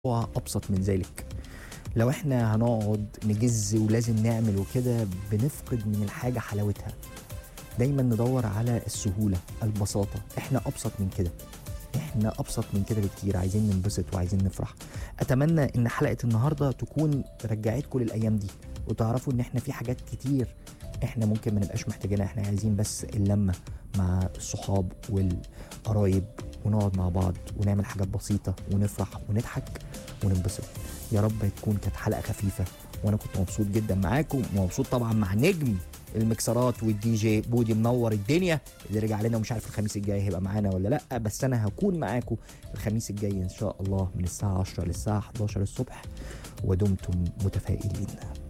الموضوع ابسط من ذلك لو احنا هنقعد نجز ولازم نعمل وكده بنفقد من الحاجه حلاوتها دايما ندور على السهوله البساطه احنا ابسط من كده احنا ابسط من كده بكتير عايزين ننبسط وعايزين نفرح اتمنى ان حلقه النهارده تكون رجعتكم للايام دي وتعرفوا ان احنا في حاجات كتير احنا ممكن ما نبقاش محتاجينها احنا عايزين بس اللمه مع الصحاب والقرايب ونقعد مع بعض ونعمل حاجات بسيطه ونفرح ونضحك وننبسط يا رب تكون كانت حلقه خفيفه وانا كنت مبسوط جدا معاكم ومبسوط طبعا مع نجم المكسرات والدي جي بودي منور الدنيا اللي رجع لنا ومش عارف الخميس الجاي هيبقى معانا ولا لا بس انا هكون معاكم الخميس الجاي ان شاء الله من الساعه 10 للساعه 11 الصبح ودمتم متفائلين